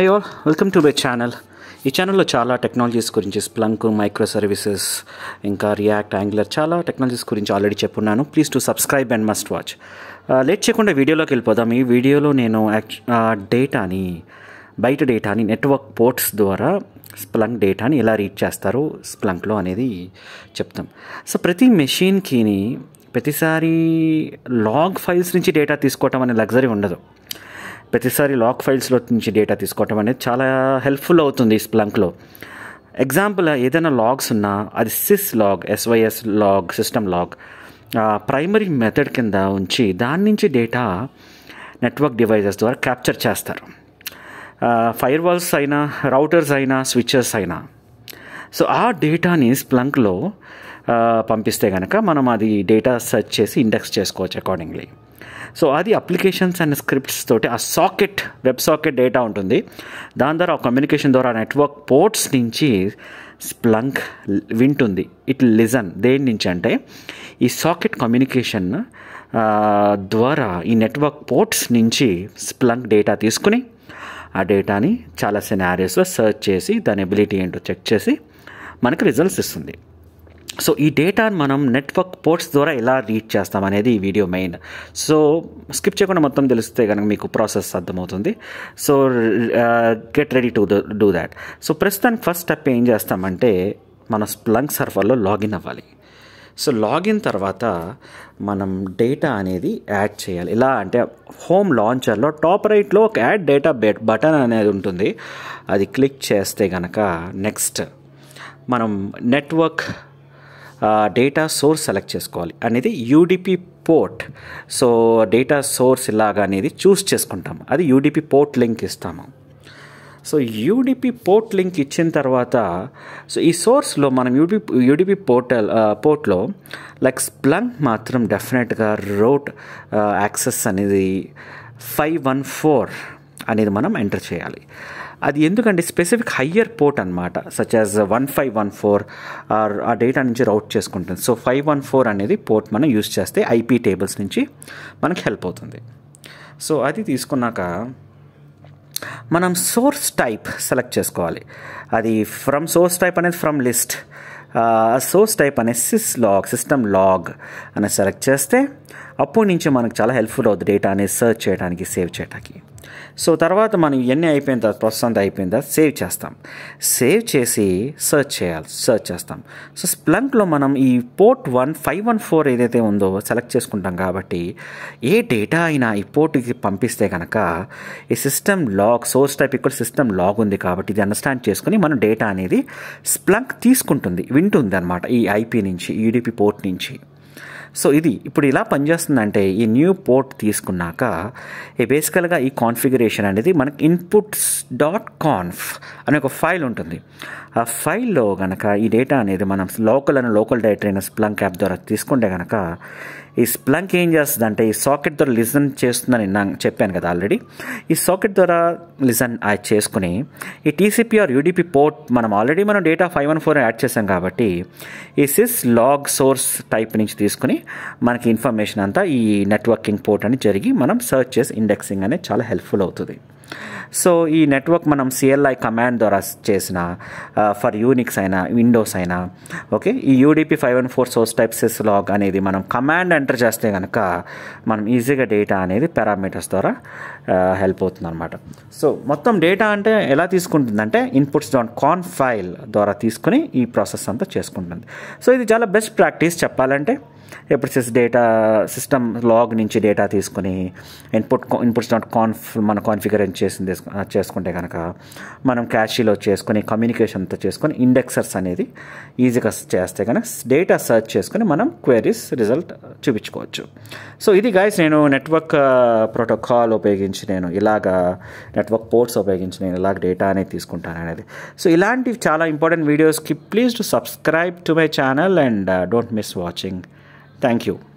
Hey all welcome to my channel ఈ ఛానల్లో చాలా టెక్నాలజీస్ గురించి స్ప్లంక్ మైక్రో సర్వీసెస్ ఇంకా రియాక్ట్ యాంగులర్ చాలా టెక్నాలజీస్ గురించి ఆల్రెడీ చెప్పున్నాను please to subscribe and must watch late చేయకుండా వీడియోలోకి వెళ్ళిపోదాం ఈ వీడియోలో నేను యాక్చు డేటాని బయట డేటాని నెట్వర్క్ పోర్ట్స్ ద్వారా స్ప్లంక్ డేటాని ఎలా రీడ్ చేస్తారు స్ప్లంక్లో అనేది చెప్తాం సో ప్రతి మెషిన్కిని ప్రతిసారి లాగ్ ఫైల్స్ నుంచి డేటా తీసుకోవటం అనే లగ్జరీ ఉండదు ప్రతిసారి లాక్ ఫైల్స్లో నుంచి డేటా తీసుకోవటం అనేది చాలా హెల్ప్ఫుల్ అవుతుంది ఈ స్ప్లంక్లో ఎగ్జాంపుల్ ఏదైనా లాగ్స్ ఉన్నా అది sys log SYS log system log primary method కింద ఉంచి దాని నుంచి డేటా నెట్వర్క్ డివైజెస్ ద్వారా క్యాప్చర్ చేస్తారు ఫైర్ వాల్స్ అయినా రౌటర్స్ అయినా స్విచెస్ అయినా సో ఆ డేటాని స్ప్లంక్లో పంపిస్తే కనుక మనం అది డేటా సెర్చ్ చేసి ఇండెక్స్ చేసుకోవచ్చు అకార్డింగ్లీ సో అది అప్లికేషన్స్ అండ్ స్క్రిప్ట్స్ తోటి ఆ సాకెట్ వెబ్ సాకెట్ డేటా ఉంటుంది దాని ద్వారా కమ్యూనికేషన్ ద్వారా నెట్వర్క్ పోర్ట్స్ నుంచి స్ప్లంక్ వింటుంది ఇట్ లిజన్ దేని నుంచి అంటే ఈ సాకెట్ కమ్యూనికేషన్ ద్వారా ఈ నెట్వర్క్ పోర్ట్స్ నుంచి స్ప్లంక్ డేటా తీసుకుని ఆ డేటాని చాలా సినారియోస్లో సెర్చ్ చేసి దాని ఎబిలిటీ ఏంటో చెక్ చేసి మనకు రిజల్ట్స్ ఇస్తుంది సో ఈ డేటాను మనం నెట్వర్క్ పోర్ట్స్ ద్వారా ఎలా రీడ్ చేస్తాం అనేది ఈ వీడియో మెయిన్ సో స్కిప్ చేయకుండా మొత్తం తెలిస్తే కనుక మీకు ప్రాసెస్ అర్థమవుతుంది so get ready to do that so ప్రస్తుతానికి ఫస్ట్ స్టెప్ ఏం చేస్తామంటే మన స్ప్లంక్ సర్వర్లో లాగిన్ అవ్వాలి సో లాగిన్ తర్వాత మనం డేటా అనేది యాడ్ చేయాలి ఎలా అంటే హోమ్ లాంచర్లో టాప్ రైట్లో ఒక యాడ్ డేటా బటన్ అనేది ఉంటుంది అది క్లిక్ చేస్తే కనుక నెక్స్ట్ మనం నెట్వర్క్ డేటా సోర్స్ సెలెక్ట్ చేసుకోవాలి అనేది UDP port so data source ఇలాగా అనేది చూస్ చేసుకుంటాం అది యూడిపి పోర్ట్ లింక్ ఇస్తాము సో యూడిపి పోర్ట్ లింక్ ఇచ్చిన తర్వాత సో ఈ సోర్స్లో మనం యూడిపి యూడిపి పోర్టల్ పోర్ట్లో లైక్ స్ప్లంక్ మాత్రం డెఫినెట్గా రోట్ యాక్సెస్ అనేది ఫైవ్ వన్ ఫోర్ అనేది మనం ఎంటర్ చేయాలి అది ఎందుకంటే స్పెసిఫిక్ హయ్యర్ పోర్ట్ అనమాట such as one five one four or ఆ డేటా నుంచి రౌట్ చేసుకుంటుంది సో ఫైవ్ వన్ ఫోర్ అనేది పోర్ట్ మనం యూస్ చేస్తే ఐపీ టేబుల్స్ నుంచి మనకి హెల్ప్ అవుతుంది సో అది తీసుకున్నాక మనం సోర్స్ టైప్ సెలెక్ట్ చేసుకోవాలి అది ఫ్రమ్ సోర్స్ టైప్ అనేది ఫ్రమ్ లిస్ట్ సోర్స్ టైప్ అనే సిస్ లాగ్ సిస్టమ్ లాగ్ అనేది సెలెక్ట్ చేస్తే అప్పటి నుంచి మనకు చాలా హెల్ప్ఫుల్ అవుతుంది డేటా అనేది సర్చ్ చేయడానికి సేవ్ చేయడానికి సో తర్వాత మనం ఇవన్నీ అయిపోయిన తర్వాత ప్రాసెస్ అంతా అయిపోయిన తర్వాత సేవ్ చేస్తాం సేవ్ చేసి సర్చ్ చేయాలి సర్చ్ చేస్తాం సో స్ప్లంక్లో మనం ఈ port one five one four ఏదైతే ఉందో సెలెక్ట్ చేసుకుంటాం కాబట్టి ఏ డేటా అయినా ఈ పోర్ట్కి పంపిస్తే కనుక ఈ సిస్టమ్ లాగ్ సోర్స్ టైప్ ఇక్కడ సిస్టమ్ లాగ్ ఉంది కాబట్టి ఇది అండర్స్టాండ్ చేసుకుని మనం డేటా అనేది స్ప్లంక్ తీసుకుంటుంది వింటుంది అనమాట ఈ ఐపీ నుంచి ఈడిపి పోర్ట్ నుంచి సో ఇది ఇప్పుడు ఇలా పనిచేస్తుందంటే ఈ న్యూ పోర్ట్ తీసుకున్నాక ఈ బేసికల్గా ఈ కాన్ఫిగరేషన్ అనేది మనకి ఇన్పుట్స్ డాట్ కాన్ఫ్ అనే ఒక ఫైల్ ఉంటుంది ఆ ఫైల్లో కనుక ఈ డేటా అనేది మనం లోకల్ అని లోకల్ డేటా అయిన స్ప్లంక్ యాప్ ద్వారా తీసుకుంటే కనుక ఈ స్ప్లంక్ ఏం చేస్తుంది అంటే ఈ సాకెట్ ద్వారా లిజన్ చేస్తుందని నేను చెప్పాను కదా ఆల్రెడీ ఈ సాకెట్ ద్వారా లిజన్ చేసుకుని ఈ టీసీపీ ఆర్ యూడిపి పోర్ట్ మనం ఆల్రెడీ మనం data five one four add చేసాం కాబట్టి ఈ సిస్ లాగ్ సోర్స్ టైప్ నుంచి తీసుకుని మనకి ఇన్ఫర్మేషన్ అంతా ఈ నెట్వర్కింగ్ పోర్ట్ అని జరిగి మనం సర్చ్ చేసి ఇండెక్సింగ్ అనేది చాలా హెల్ప్ఫుల్ అవుతుంది సో ఈ నెట్వర్క్ మనం సిఎల్ఐ కమాండ్ ద్వారా చేసిన ఫర్ యూనిక్స్ అయినా విండోస్ అయినా ఓకే ఈ UDP five one four source type sys log అనేది మనం కమాండ్ ఎంటర్ చేస్తే కనుక మనం ఈజీగా డేటా అనేది పారామీటర్స్ ద్వారా హెల్ప్ అవుతుంది అనమాట సో మొత్తం డేటా అంటే ఎలా తీసుకుంటుందంటే ఇన్పుట్స్ డాట్ కాన్ ఫైల్ ద్వారా తీసుకుని ఈ ప్రాసెస్ అంతా చేసుకుంటుంది సో ఇది చాలా బెస్ట్ ప్రాక్టీస్ చెప్పాలంటే ఎప్పుడు సిస్ డేటా సిస్టమ్ లాగ్ నుంచి డేటా తీసుకుని ఇన్పుట్ ఇన్పుట్స్ డాట్ కాన్ఫ్ మన కాన్ఫిగరేషన్ చేసింది చేసుకుంటే కనుక మనం క్యాషీలో చేసుకుని కమ్యూనికేషన్తో చేసుకొని ఇండెక్సర్స్ అనేది ఈజీగా చేస్తే కనుక డేటా సర్చ్ చేసుకుని మనం క్వైరీస్ రిజల్ట్ చూపించుకోవచ్చు సో ఇది గాయస్ నేను నెట్వర్క్ ప్రోటోకాల్ ఉపయోగించి నేను ఇలాగా నెట్వర్క్ పోర్ట్స్ ఉపయోగించి నేను ఇలాగ డేటా అనేది తీసుకుంటాను అనేది సో ఇలాంటివి చాలా ఇంపార్టెంట్ వీడియోస్కి please to subscribe to my channel and don't miss watching Thank you.